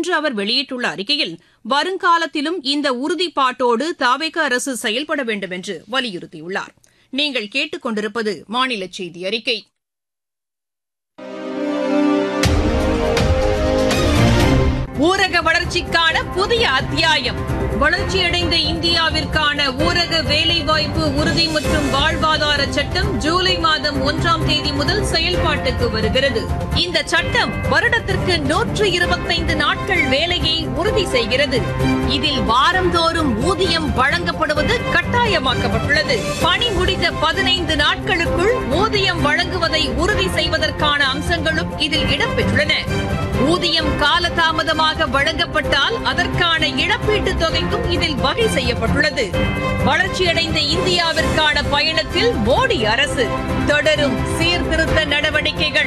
இன்று அவர் வெளியிட்டுள்ள அறிக்கையில் வருங்காலத்திலும் இந்த உறுதிப்பாட்டோடு தாவேக அரசு செயல்பட வேண்டும் என்று வலியுறுத்தியுள்ளார் நீங்கள் கேட்டுக் கொண்டிருப்பது மாநில செய்தி அறிக்கை ஊரக வளர்ச்சிக்கான புதிய அத்தியாயம் வளர்ச்சியடைந்த இந்தியாவிற்கான ஊரக வேலைவாய்ப்பு உறுதி மற்றும் வாழ்வாதார சட்டம் ஜூலை மாதம் ஒன்றாம் தேதி முதல் செயல்பாட்டுக்கு வருகிறது இந்த சட்டம் வருடத்திற்கு நூற்று இருபத்தைந்து நாட்கள் வேலையை உறுதி செய்கிறது இதில் வாரந்தோறும் ஊதியம் வழங்கப்படுவது கட்டாயமாக்கப்பட்டுள்ளது பணி முடிந்த பதினைந்து நாட்களுக்குள் ஊதியம் வழங்குவதை உறுதி செய்வதற்கான அம்சங்களும் இதில் இடம்பெற்றுள்ளன ஊதியம் காலதாமதமாக வழங்கப்பட்டால் அதற்கான இழப்பீட்டுத் தொகைக்கும் இதில் வகை செய்யப்பட்டுள்ளது வளர்ச்சியடைந்த இந்தியாவிற்கான பயணத்தில் மோடி அரசு தொடரும் சீர்திருத்த நடவடிக்கைகள்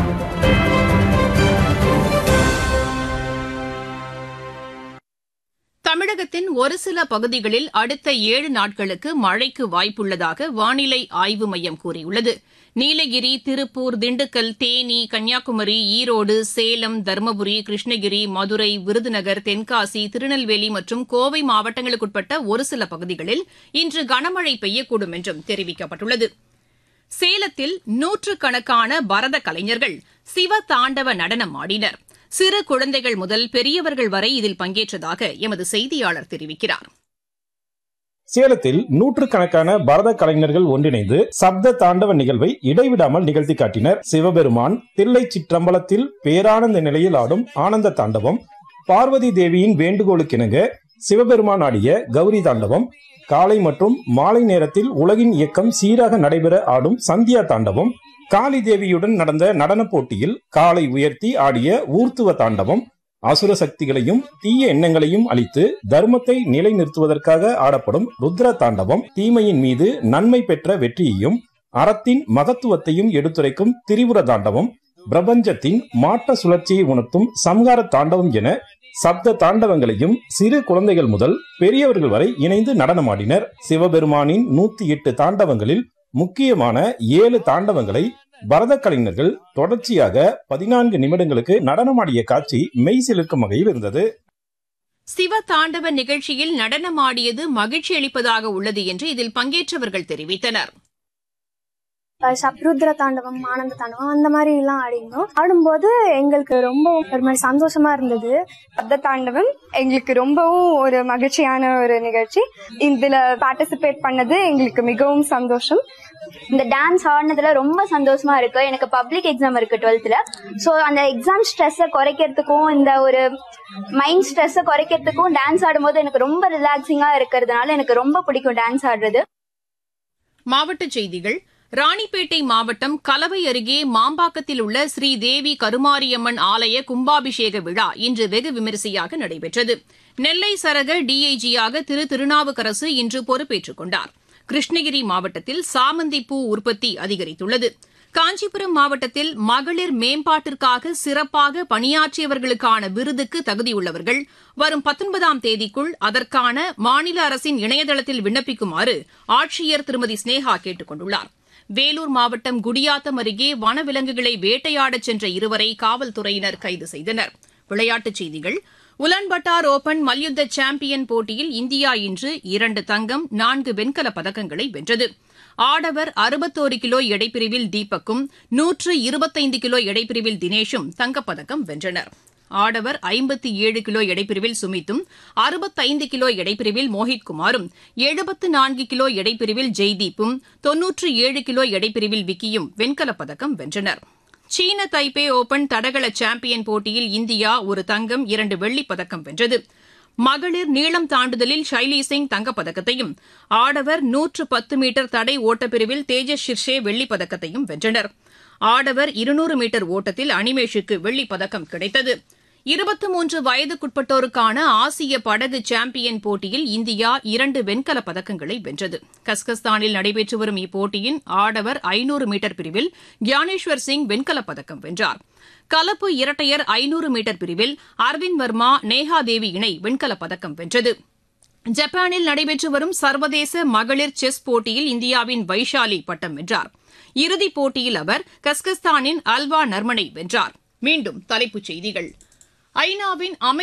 தமிழகத்தின் ஒரு சில பகுதிகளில் அடுத்த ஏழு நாட்களுக்கு மழைக்கு வாய்ப்புள்ளதாக வானிலை ஆய்வு மையம் கூறியுள்ளது நீலகிரி திருப்பூர் திண்டுக்கல் தேனி கன்னியாகுமரி ஈரோடு சேலம் தருமபுரி கிருஷ்ணகிரி மதுரை விருதுநகர் தென்காசி திருநெல்வேலி மற்றும் கோவை மாவட்டங்களுக்குட்பட்ட ஒரு சில பகுதிகளில் இன்று கனமழை பெய்யக்கூடும் என்றும் தெரிவிக்கப்பட்டுள்ளது சேலத்தில் நூற்றுக்கணக்கான பரத கலைஞர்கள் சிவ தாண்டவ நடனம் ஆடினர் சிறு குழந்தைகள் முதல் பெரியவர்கள் வரை இதில் பங்கேற்றதாக எமது செய்தியாளர் தெரிவிக்கிறார் சேலத்தில் நூற்றுக்கணக்கான பரத கலைஞர்கள் ஒன்றிணைந்து சப்த தாண்டவ நிகழ்வை இடைவிடாமல் நிகழ்த்தி காட்டினர் சிவபெருமான் தில்லை சிற்றம்பலத்தில் பேரானந்த நிலையில் ஆடும் ஆனந்த தாண்டவம் பார்வதி தேவியின் வேண்டுகோளுக்கிணங்க சிவபெருமான் ஆடிய கௌரி தாண்டவம் காலை மற்றும் மாலை நேரத்தில் உலகின் இயக்கம் சீராக நடைபெற ஆடும் சந்தியா தாண்டவம் காளி தேவியுடன் நடந்த நடன போட்டியில் காலை உயர்த்தி ஆடிய ஊர்த்துவ தாண்டவம் அசுர சக்திகளையும் தீய எண்ணங்களையும் அழித்து தர்மத்தை நிலைநிறுத்துவதற்காக ஆடப்படும் ருத்ர தாண்டவம் தீமையின் மீது நன்மை பெற்ற வெற்றியையும் அறத்தின் மகத்துவத்தையும் எடுத்துரைக்கும் திரிபுர தாண்டவம் பிரபஞ்சத்தின் மாற்ற சுழற்சியை உணர்த்தும் சம்ஹார தாண்டவம் என சப்த தாண்டவங்களையும் சிறு குழந்தைகள் முதல் பெரியவர்கள் வரை இணைந்து நடனமாடினர் சிவபெருமானின் நூத்தி எட்டு தாண்டவங்களில் முக்கியமான ஏழு தாண்டவங்களை பரத கலைஞர்கள் தொடர்ச்சியாக பதினான்கு நிமிடங்களுக்கு நடனமாடிய காட்சி மெய் சிலிர்க்கும் வகையில் இருந்தது சிவ தாண்டவ நிகழ்ச்சியில் நடனமாடியது மகிழ்ச்சி அளிப்பதாக உள்ளது என்று இதில் பங்கேற்றவர்கள் தெரிவித்தனர் சப்ருத்ர தாண்டவம் ஆனந்த தாண்டவம் அந்த மாதிரி எல்லாம் ஆடினோம் ஆடும்போது எங்களுக்கு ரொம்ப ஒரு மாதிரி சந்தோஷமா இருந்தது சப்த தாண்டவம் எங்களுக்கு ரொம்பவும் ஒரு மகிழ்ச்சியான ஒரு நிகழ்ச்சி இதுல பார்ட்டிசிபேட் பண்ணது எங்களுக்கு மிகவும் சந்தோஷம் இந்த டான்ஸ் ஆடினதுல ரொம்ப சந்தோஷமா இருக்கு எனக்கு பப்ளிக் எக்ஸாம் இருக்கு டுவெல்த்ல ஸோ அந்த எக்ஸாம் ஸ்ட்ரெஸ்ஸை குறைக்கிறதுக்கும் இந்த ஒரு மைண்ட் ஸ்ட்ரெஸ்ஸை குறைக்கிறதுக்கும் டான்ஸ் ஆடும்போது எனக்கு ரொம்ப ரிலாக்ஸிங்கா இருக்கிறதுனால எனக்கு ரொம்ப பிடிக்கும் டான்ஸ் ஆடுறது மாவட்டச் செய்திகள் ராணிப்பேட்டை மாவட்டம் கலவை அருகே மாம்பாக்கத்தில் உள்ள ஸ்ரீ தேவி கருமாரியம்மன் ஆலய கும்பாபிஷேக விழா இன்று வெகு விமரிசையாக நடைபெற்றது நெல்லை சரக டிஐஜியாக திரு திருநாவுக்கரசு இன்று பொறுப்பேற்றுக் கொண்டார் கிருஷ்ணகிரி மாவட்டத்தில் சாமந்தி பூ உற்பத்தி அதிகரித்துள்ளது காஞ்சிபுரம் மாவட்டத்தில் மகளிர் மேம்பாட்டிற்காக சிறப்பாக பணியாற்றியவர்களுக்கான விருதுக்கு தகுதியுள்ளவர்கள் வரும் பத்தொன்பதாம் தேதிக்குள் அதற்கான மாநில அரசின் இணையதளத்தில் விண்ணப்பிக்குமாறு ஆட்சியர் திருமதி ஸ்னேகா கேட்டுக் கொண்டுள்ளார் வேலூர் மாவட்டம் குடியாத்தம் அருகே வனவிலங்குகளை வேட்டையாடச் சென்ற இருவரை காவல்துறையினர் கைது செய்தனர் விளையாட்டுச் செய்திகள் உலன்பட்டார் ஓபன் மல்யுத்த சாம்பியன் போட்டியில் இந்தியா இன்று இரண்டு தங்கம் நான்கு வெண்கலப் பதக்கங்களை வென்றது ஆடவர் அறுபத்தோரு கிலோ எடைப்பிரிவில் தீபக்கும் நூற்று இருபத்தைந்து கிலோ எடைப்பிரிவில் தினேஷும் தங்கப்பதக்கம் வென்றனர் ஆடவர் ஐம்பத்தி ஏழு கிலோ எடைப்பிரிவில் சுமித்தும் அறுபத்தைந்து கிலோ எடைப்பிரிவில் மோஹித் குமாரும் எழுபத்து நான்கு கிலோ எடைப்பிரிவில் ஜெய்தீப்பும் தொன்னூற்று ஏழு கிலோ எடைப்பிரிவில் விக்கியும் வெண்கலப் பதக்கம் வென்றனர் சீன தைப்பே ஓபன் தடகள சாம்பியன் போட்டியில் இந்தியா ஒரு தங்கம் இரண்டு வெள்ளிப் பதக்கம் வென்றது மகளிர் நீளம் தாண்டுதலில் ஷைலி சிங் தங்கப்பதக்கத்தையும் ஆடவர் நூற்று பத்து மீட்டர் தடை ஓட்டப்பிரிவில் தேஜஸ் ஷிர்ஷே வெள்ளிப் பதக்கத்தையும் வென்றனர் ஆடவர் இருநூறு மீட்டர் ஓட்டத்தில் அனிமேஷுக்கு வெள்ளிப் பதக்கம் கிடைத்தது இருபத்தி மூன்று வயதுக்குட்பட்டோருக்கான ஆசிய படகு சாம்பியன் போட்டியில் இந்தியா இரண்டு வெண்கலப் பதக்கங்களை வென்றது கஸ்கஸ்தானில் நடைபெற்று வரும் இப்போட்டியின் ஆடவர் ஐநூறு மீட்டர் பிரிவில் கியானேஸ்வர் சிங் வெண்கலப் பதக்கம் வென்றார் கலப்பு இரட்டையர் ஐநூறு மீட்டர் பிரிவில் அரவிந்த் வர்மா நேஹா தேவி இணை வெண்கலப் பதக்கம் வென்றது ஜப்பானில் நடைபெற்று வரும் சர்வதேச மகளிர் செஸ் போட்டியில் இந்தியாவின் வைஷாலி பட்டம் வென்றார் இறுதிப் போட்டியில் அவர் கஸ்கஸ்தானின் அல்வா நர்மனை வென்றார் மீண்டும் தலைப்புச் செய்திகள் ஐநாவின் அமை